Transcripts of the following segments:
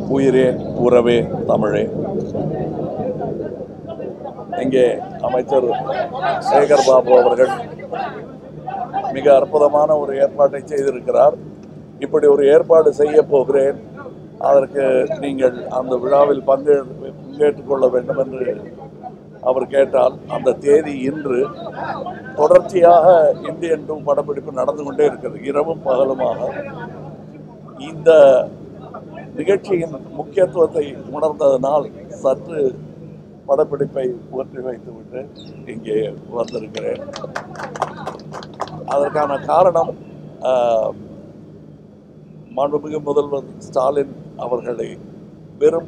உயிரே உறவே தமிழே இங்கே அமைச்சர் சேகர் பாபு அவர்கள் மிக அற்புதமான ஒரு ஏற்பாட்டை செய்திருக்கிறார் இப்படி ஒரு ஏற்பாடு செய்ய போகிறேன் அதற்கு நீங்கள் அந்த விழாவில் பங்கு பங்கேற்றுக் கொள்ள வேண்டும் என்று அவர் கேட்டால் அந்த தேதி இன்று தொடர்ச்சியாக இந்தியன் டூ படப்பிடிப்பு நடந்து கொண்டே இருக்கிறது இரவும் பகலுமாக இந்த நிகழ்ச்சியின் முக்கியத்துவத்தை உணர்ந்ததனால் சற்று படப்பிடிப்பை ஒற்றி வைத்துவிட்டு இங்கே வந்திருக்கிறேன் அதற்கான காரணம் ஆஹ், மாண்புமிகு முதல்வர் ஸ்டாலின் அவர்களை வெறும்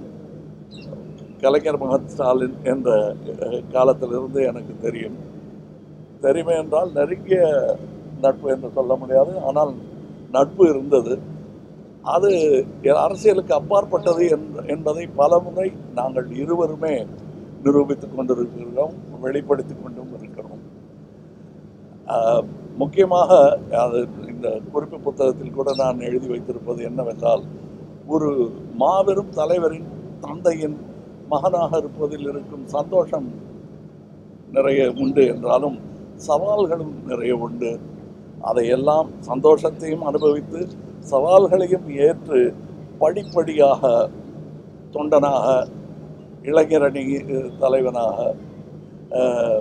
கலைஞர் மகன் ஸ்டாலின் என்ற அஹ், காலத்திலிருந்து எனக்கு தெரியும் தெரியுமே என்றால் நெருங்கிய நட்பு என்று சொல்ல முடியாது ஆனால் நட்பு இருந்தது அது அரசியலுக்கு அப்பாற்பட்டது என்ப- என்பதை பலமுறை நாங்கள் இருவருமே நிரூபித்துக் கொண்டிருக்கிறோம் வெளிப்படுத்திக் கொண்டும் இருக்கிறோம் ஆஹ், முக்கியமாக அது இந்த குறிப்பு புத்தகத்தில் கூட நான் எழுதி வைத்திருப்பது என்னவென்றால் ஒரு மாபெரும் தலைவரின் தந்தையின் மகனாக இருப்பதில் இருக்கும் சந்தோஷம் நிறைய உண்டு என்றாலும் சவால்களும் நிறைய உண்டு அதையெல்லாம் சந்தோஷத்தையும் அனுபவித்து சவால்களையும் ஏற்று படிப்படியாக தொண்டனாக இளைஞரணி அஹ், தலைவனாக அஹ்,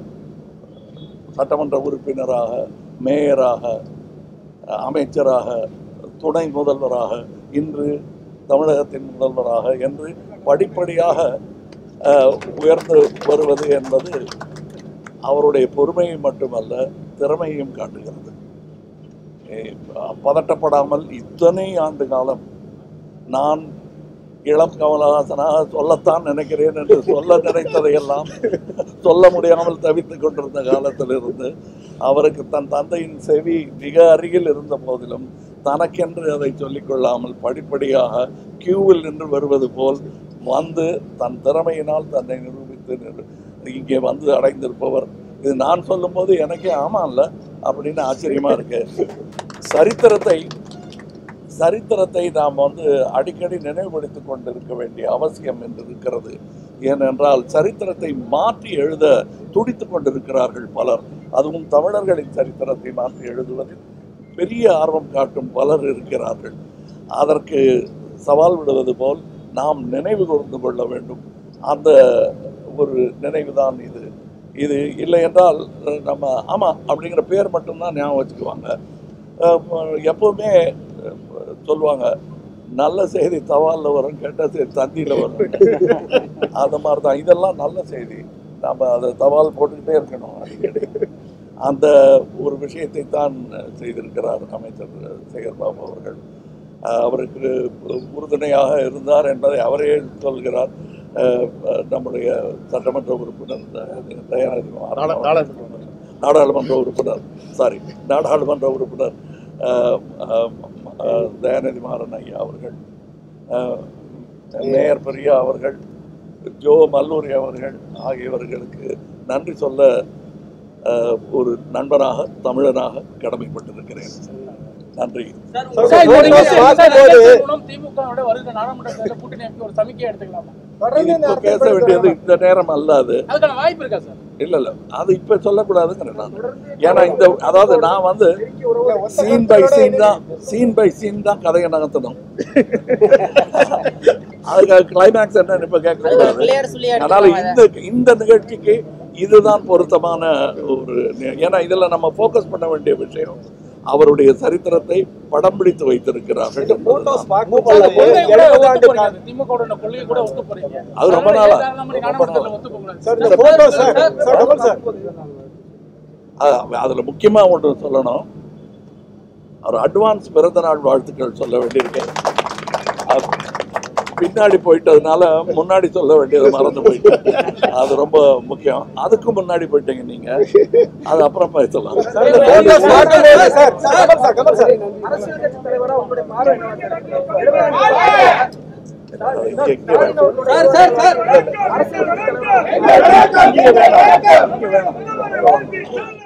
சட்டமன்ற உறுப்பினராக மேயராக அஹ், அமைச்சராக துணை முதல்வராக இன்று தமிழகத்தின் முதல்வராக என்று படிப்படியாக அஹ், உயர்ந்து வருவது என்பது அவருடைய பொறுமையை மட்டுமல்ல திறமையையும் காட்டுகிறது ஏ, பதட்டப்படாமல் இத்தனை ஆண்டு காலம் நான் இளம் கமலஹாசனாக சொல்லத்தான் நினைக்கிறேன் என்று சொல்ல நினைத்ததையெல்லாம் சொல்ல முடியாமல் தவித்துக் கொண்டிருந்த காலத்திலிருந்து அவருக்கு தன் தந்தையின் செவி மிக அருகில் இருந்த போதிலும் தனக்கென்று அதை சொல்லிக் கொள்ளாமல் படிப்படியாக கியூவில் நின்று வருவது போல் வந்து தன் திறமையினால் தன்னை நிரூபித்து நிறு- இங்கே வந்து அடைந்திருப்பவர் இது நான் சொல்லும்போது எனக்கே ஆமாம்ல அப்படின்னு ஆச்சரியமா இருக்கு சரித்திரத்தை சரித்திரத்தை நாம் வந்து அடிக்கடி நினைவுபடுத்திக் கொண்டிருக்க வேண்டிய அவசியம் என்று இருக்கிறது ஏனென்றால் சரித்திரத்தை மாற்றி எழுத துடித்துக் கொண்டிருக்கிறார்கள் பலர் அதுவும் தமிழர்களின் சரித்திரத்தை மாற்றி எழுதுவதில் பெரிய ஆர்வம் காட்டும் பலர் இருக்கிறார்கள் அதற்கு சவால் விடுவது போல் நாம் நினைவு கூர்ந்து கொள்ள வேண்டும் அந்த ஒரு நினைவுதான் இது இது இல்லை என்றால் அஹ், நம்ம ஆமாம் அப்படிங்கிற பேர் மட்டும்தான் ஞாபகம் வச்சுக்குவாங்க அஹ், எப்பவுமே அஹ், சொல்லுவாங்க நல்ல செய்தி தவாலில் வரும் கெட்ட செய்தி தந்தியில் வரும் அந்த மாதிரி தான் இதெல்லாம் நல்ல செய்தி நம்ம அதை தவால் போட்டுக்கிட்டே இருக்கணும் அடிக்கடி அந்த ஒரு விஷயத்தை தான் செய்திருக்கிறார் அமைச்சர் சேகர் பாபு அவர்கள் அஹ், அவருக்கு உறுதுணையாக இருந்தார் என்பதை அவரே சொல்கிறார் அஹ், நம்முடைய சட்டமன்ற உறுப்பினர் த- தயாநிதி மாறன் அவர்கள். நாடாளுமன்ற உறுப்பினர் சாரி நாடாளுமன்ற உறுப்பினர் அஹ், அஹ், அஹ், தயாநிதி மாறன் ஐயா அவர்கள் அஹ், மேயர் பிரியா அவர்கள் ஜோ மல்லூரி அவர்கள் ஆகியவர்களுக்கு நன்றி சொல்ல அஹ், ஒரு நண்பனாக தமிழனாக கடமைப்பட்டிருக்கிறேன் நன்றி சார், சார், சார், photos நீங்க சார், பார்க்கும்போது- ரஜினி மூலம் திமுகவோட வருகிற நாடாளுமன்ற தேர்தல் கூட்டணி அமைக்க ஒரு சமிக்கை எடுத்துக்கலாமா இது இப்போ பேச வேண்டியது இந்த நேரம் அல்ல அது அதுக்கான வாய்ப்பு இருக்கா சார் இல்ல இல்ல அது இப்ப சொல்லக்கூடாதுங்கிறேன் நான் ஏன்னா இந்த அதாவது நான் வந்து சீன் பை சீன் தான் சீன் பை சீன் தான் கதையை நகர்த்தணும் அதுக்கு கிளைமேக்ஸ் என்னன்னு இப்ப கேட்க கூடாது பிள்ளையார் சொல்லி அதனால இந்த இந்த நிகழ்ச்சிக்கு இதுதான் பொருத்தமான ஒரு நி- ஏன்னா இதுல நம்ம ஃபோக்கஸ் பண்ண வேண்டிய விஷயம் அவருடைய சரித்திரத்தை படம் பிடித்து வைத்திருக்கிறார்கள் போட்டோஸ் என்பதுதான். பார்க்கும்போது கொள்கையை கூட எழுபது ஒத்து ஆண்டு போறீங்க. திமுகவோட கொள்கையை கூட ஒத்து போறீங்க அது ரொம்ப அதனால நாளா. ஏன் காரணம் பண்ணி ரொம்ப நாடாளுமன்றத்துல நாளா. ஒத்து போகக்கூடாது? சார் இந்த photo sir sir Kamal sir அ- அதுல முக்கியமா ஒன்று சொல்லணும் ஒரு அட்வான்ஸ் பிறந்த நாள் வாழ்த்துக்கள் சொல்ல வேண்டியிருக்கு அது பின்னாடி போயிட்டதுனால முன்னாடி சொல்ல வேண்டியது மறந்து போயிட்டேன் அது ரொம்ப முக்கியம் அதுக்கு முன்னாடி போயிட்டீங்க நீங்க அது அப்புறம் பேசலாம் சார் இந்த போட்டோஸ் பார்க்கும்போது sir sir Kamal sir Kamal sir அரசியல் கட்சி தலைவரா உங்களுடைய பார்வை என்னவா சார்? இங்க- இங்க வேணும். சார் சார் சார் அரசியல் கட்சி தலைவரா இங்க வேணும். இங்க வேணும்.